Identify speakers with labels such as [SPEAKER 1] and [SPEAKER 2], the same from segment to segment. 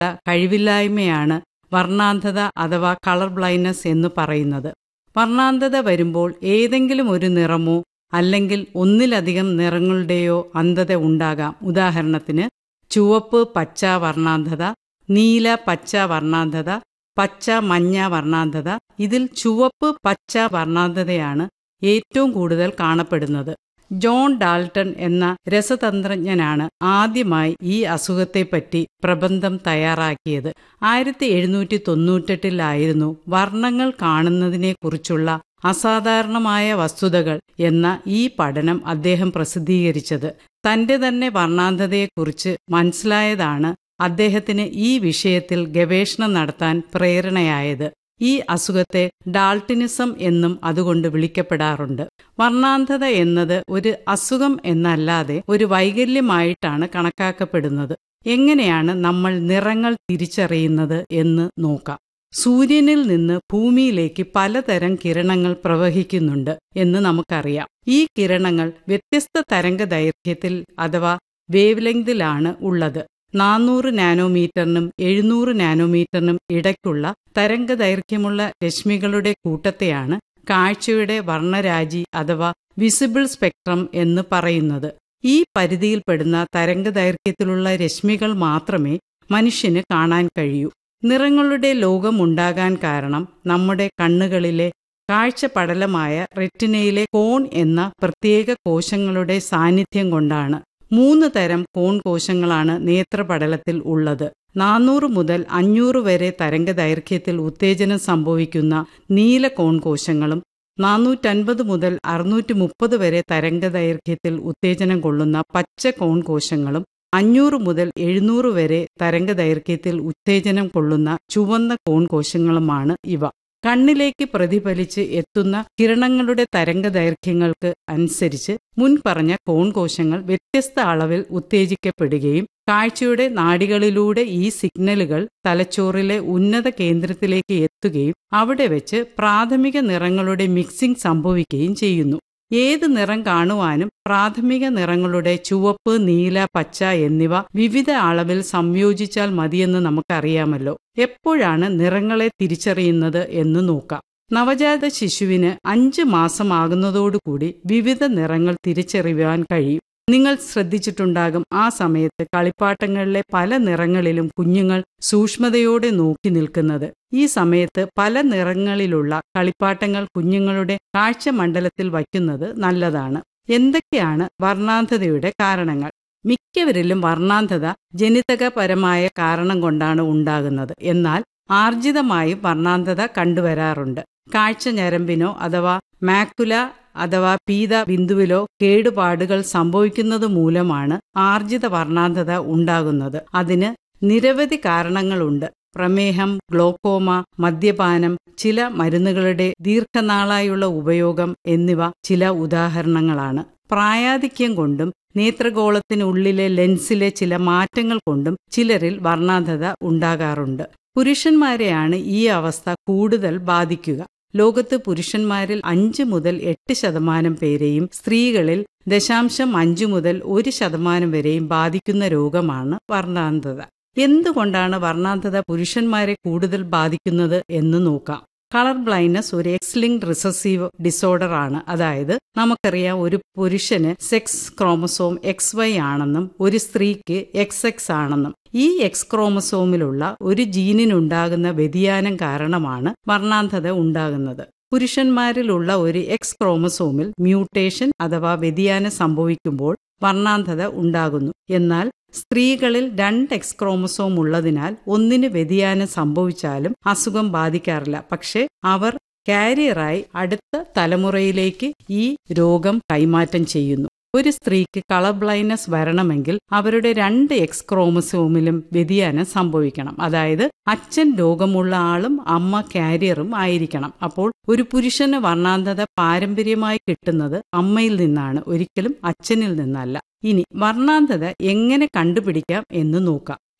[SPEAKER 1] കഴിവില്ലായ്മയാണ് വർണ്ണാന്ധത അഥവാ colour blindness എന്ന് പറയുന്നത് വർണ്ണാന്ധത വരുമ്പോൾ ഏതെങ്കിലും ഒരു നിറമോ അല്ലെങ്കിൽ ഒന്നിലധികം നിറങ്ങളുടെയോ അന്ധത ഉണ്ടാകാം ഉദാഹരണത്തിന് ചുവപ്പ് പച്ച വർണ്ണാന്ധത നീല പച്ച വർണ്ണാന്ധത പച്ച മഞ്ഞ വർണ്ണാന്ധത ഇതിൽ ചുവപ്പ് പച്ച വർണ്ണാന്ധതയാണ് ഏറ്റവും കൂടുതൽ കാണപ്പെടുന്നത് ജോൺ ഡാൾട്ടൺ എന്ന രസതന്ത്രജ്ഞനാണ് ആദ്യമായി ഈ അസുഖത്തെപ്പറ്റി പ്രബന്ധം തയ്യാറാക്കിയത് ആയിരത്തി എഴുന്നൂറ്റി തൊണ്ണൂറ്റെട്ടിലായിരുന്നു വർണ്ണങ്ങൾ കാണുന്നതിനെക്കുറിച്ചുള്ള അസാധാരണമായ വസ്തുതകൾ എന്ന ഈ പഠനം അദ്ദേഹം പ്രസിദ്ധീകരിച്ചത് തന്റെ തന്നെ വർണ്ണാന്ധതയെക്കുറിച്ച് മനസ്സിലായതാണ് അദ്ദേഹത്തിന് ഈ വിഷയത്തിൽ ഗവേഷണം നടത്താൻ പ്രേരണയായത് ഈ അസുഖത്തെ ഡാൾട്ടിനിസം എന്നും അതുകൊണ്ട് വിളിക്കപ്പെടാറുണ്ട് വർണ്ണാന്ധത എന്നത് ഒരു അസുഖം എന്നല്ലാതെ ഒരു വൈകല്യമായിട്ടാണ് കണക്കാക്കപ്പെടുന്നത് എങ്ങനെയാണ് നമ്മൾ നിറങ്ങൾ തിരിച്ചറിയുന്നത് എന്ന് നോക്കാം സൂര്യനിൽ നിന്ന് ഭൂമിയിലേക്ക് പലതരം കിരണങ്ങൾ പ്രവഹിക്കുന്നുണ്ട് എന്ന് നമുക്കറിയാം ഈ കിരണങ്ങൾ വ്യത്യസ്ത തരംഗ ദൈർഘ്യത്തിൽ അഥവാ വേവ് ലെങ്തിലാണ് ഉള്ളത് നാനൂറ് നാനോമീറ്ററിനും എഴുന്നൂറ് നാനോമീറ്ററിനും ഇടയ്ക്കുള്ള തരംഗ ദൈർഘ്യമുള്ള രശ്മികളുടെ കൂട്ടത്തെയാണ് കാഴ്ചയുടെ വർണ്ണരാജി അഥവാ വിസിബിൾ സ്പെക്ട്രം എന്ന് പറയുന്നത് ഈ പരിധിയിൽപ്പെടുന്ന തരംഗ ദൈർഘ്യത്തിലുള്ള രശ്മികൾ മാത്രമേ മനുഷ്യന് കാണാൻ കഴിയൂ നിറങ്ങളുടെ ലോകം ഉണ്ടാകാൻ കാരണം നമ്മുടെ കണ്ണുകളിലെ കാഴ്ച പടലമായ റെറ്റിനയിലെ കോൺ എന്ന പ്രത്യേക കോശങ്ങളുടെ സാന്നിധ്യം കൊണ്ടാണ് മൂന്ന് തരം കോൺ കോശങ്ങളാണ് നേത്രപടലത്തിൽ ഉള്ളത് നാനൂറ് മുതൽ അഞ്ഞൂറ് വരെ തരംഗ ദൈർഘ്യത്തിൽ ഉത്തേജനം സംഭവിക്കുന്ന നീല കോൺ കോശങ്ങളും നാനൂറ്റൻപത് മുതൽ അറുന്നൂറ്റി മുപ്പത് വരെ തരംഗ ദൈർഘ്യത്തിൽ ഉത്തേജനം കൊള്ളുന്ന പച്ച കോൺ കോശങ്ങളും അഞ്ഞൂറ് മുതൽ എഴുന്നൂറ് വരെ തരംഗ ദൈർഘ്യത്തിൽ ഉത്തേജനം കൊള്ളുന്ന ചുവന്ന കോൺ കോശങ്ങളുമാണ് ഇവ കണ്ണിലേക്ക് പ്രതിഫലിച്ച് എത്തുന്ന കിരണങ്ങളുടെ തരംഗ ദൈർഘ്യങ്ങൾക്ക് അനുസരിച്ച് മുൻപറഞ്ഞ കോൺ കോശങ്ങൾ വ്യത്യസ്ത അളവിൽ ഉത്തേജിക്കപ്പെടുകയും കാഴ്ചയുടെ നാഡികളിലൂടെ ഈ സിഗ്നലുകൾ തലച്ചോറിലെ ഉന്നത കേന്ദ്രത്തിലേക്ക് എത്തുകയും അവിടെ വെച്ച് പ്രാഥമിക നിറങ്ങളുടെ മിക്സിംഗ് സംഭവിക്കുകയും ചെയ്യുന്നു ഏത് നിറം കാണുവാനും പ്രാഥമിക നിറങ്ങളുടെ ചുവപ്പ് നീല പച്ച എന്നിവ വിവിധ അളവിൽ സംയോജിച്ചാൽ മതിയെന്ന് നമുക്കറിയാമല്ലോ എപ്പോഴാണ് നിറങ്ങളെ തിരിച്ചറിയുന്നത് എന്ന് നോക്കാം നവജാത ശിശുവിന് അഞ്ച് മാസമാകുന്നതോടുകൂടി വിവിധ നിറങ്ങൾ തിരിച്ചറിയുവാൻ കഴിയും നിങ്ങൾ ശ്രദ്ധിച്ചിട്ടുണ്ടാകും ആ സമയത്ത് കളിപ്പാട്ടങ്ങളിലെ പല നിറങ്ങളിലും കുഞ്ഞുങ്ങൾ സൂക്ഷ്മതയോടെ നോക്കി നിൽക്കുന്നത് ഈ സമയത്ത് പല നിറങ്ങളിലുള്ള കളിപ്പാട്ടങ്ങൾ കുഞ്ഞുങ്ങളുടെ കാഴ്ചമണ്ഡലത്തിൽ വയ്ക്കുന്നത് നല്ലതാണ് എന്തൊക്കെയാണ് വർണ്ണാന്ധതയുടെ കാരണങ്ങൾ മിക്കവരിലും വർണ്ണാന്ധത ജനിതകപരമായ കാരണം കൊണ്ടാണ് ഉണ്ടാകുന്നത് എന്നാൽ ആർജിതമായും വർണ്ണാന്ധത കണ്ടുവരാറുണ്ട് കാഴ്ച ഞരമ്പിനോ അഥവാ മാക്കുല അഥവാ പീത ബിന്ദുവിലോ കേടുപാടുകൾ സംഭവിക്കുന്നത് മൂലമാണ് ആർജിത വർണ്ണാന്ധത ഉണ്ടാകുന്നത് അതിന് നിരവധി കാരണങ്ങളുണ്ട് പ്രമേഹം ഗ്ലോക്കോമ മദ്യപാനം ചില മരുന്നുകളുടെ ദീർഘനാളായുള്ള ഉപയോഗം എന്നിവ ചില ഉദാഹരണങ്ങളാണ് പ്രായാധിക്യം കൊണ്ടും നേത്രഗോളത്തിനുള്ളിലെ ലെൻസിലെ ചില മാറ്റങ്ങൾ കൊണ്ടും ചിലരിൽ വർണ്ണാന്ധത ഉണ്ടാകാറുണ്ട് പുരുഷന്മാരെയാണ് ഈ അവസ്ഥ കൂടുതൽ ബാധിക്കുക ലോകത്ത് പുരുഷന്മാരിൽ അഞ്ച് മുതൽ എട്ട് ശതമാനം പേരെയും സ്ത്രീകളിൽ ദശാംശം അഞ്ച് മുതൽ ഒരു ശതമാനം വരെയും ബാധിക്കുന്ന രോഗമാണ് വർണ്ണാന്ധത എന്തുകൊണ്ടാണ് വർണ്ണാന്ധത പുരുഷന്മാരെ കൂടുതൽ ബാധിക്കുന്നത് എന്ന് നോക്കാം കളർ ബ്ലൈൻഡ്നസ് ഒരു എക്സ് ലിങ്ക് റിസസീവ് ഡിസോർഡർ ആണ് അതായത് നമുക്കറിയാം ഒരു പുരുഷന് സെക്സ് ക്രോമസോം എക്സ് വൈ ആണെന്നും ഒരു സ്ത്രീക്ക് എക്സ് എക്സ് ആണെന്നും ഈ എക്സ് ക്രോമസോമിലുള്ള ഒരു ജീനിനുണ്ടാകുന്ന വ്യതിയാനം കാരണമാണ് വർണ്ണാന്ധത ഉണ്ടാകുന്നത് പുരുഷന്മാരിലുള്ള ഒരു എക്സ് ക്രോമസോമിൽ മ്യൂട്ടേഷൻ അഥവാ വ്യതിയാനം സംഭവിക്കുമ്പോൾ വർണ്ണാന്ധത ഉണ്ടാകുന്നു എന്നാൽ സ്ത്രീകളിൽ രണ്ട് എക്സ് ക്രോമസോം ഉള്ളതിനാൽ ഒന്നിന് വ്യതിയാനം സംഭവിച്ചാലും അസുഖം ബാധിക്കാറില്ല പക്ഷെ അവർ കാരിയറായി അടുത്ത തലമുറയിലേക്ക് ഈ രോഗം കൈമാറ്റം ചെയ്യുന്നു ഒരു സ്ത്രീക്ക് കളർ ബ്ലൈൻഡ്നസ് വരണമെങ്കിൽ അവരുടെ രണ്ട് എക്സ് ക്രോമസോമിലും വ്യതിയാനം സംഭവിക്കണം അതായത് അച്ഛൻ രോഗമുള്ള ആളും അമ്മ കാരിയറും ആയിരിക്കണം അപ്പോൾ ഒരു പുരുഷന് വർണ്ണാന്ധത പാരമ്പര്യമായി കിട്ടുന്നത് അമ്മയിൽ നിന്നാണ് ഒരിക്കലും അച്ഛനിൽ നിന്നല്ല ഇനി വർണ്ണാന്ധത എങ്ങനെ കണ്ടുപിടിക്കാം എന്ന് നോക്കാം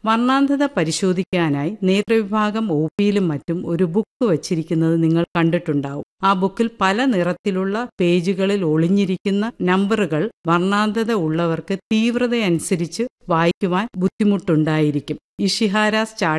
[SPEAKER 1] വർണ്ണാന്ധത പരിശോധിക്കാനായി നേത്രവിഭാഗം ഒ പിയിലും മറ്റും ഒരു ബുക്ക് വച്ചിരിക്കുന്നത് നിങ്ങൾ കണ്ടിട്ടുണ്ടാവും ആ ബുക്കിൽ പല നിറത്തിലുള്ള പേജുകളിൽ ഒളിഞ്ഞിരിക്കുന്ന നമ്പറുകൾ വർണ്ണാന്ധത ഉള്ളവർക്ക് തീവ്രതയനുസരിച്ച് വായിക്കുവാൻ ബുദ്ധിമുട്ടുണ്ടായിരിക്കും ഇഷിഹാരാസ് ചാർട്ട്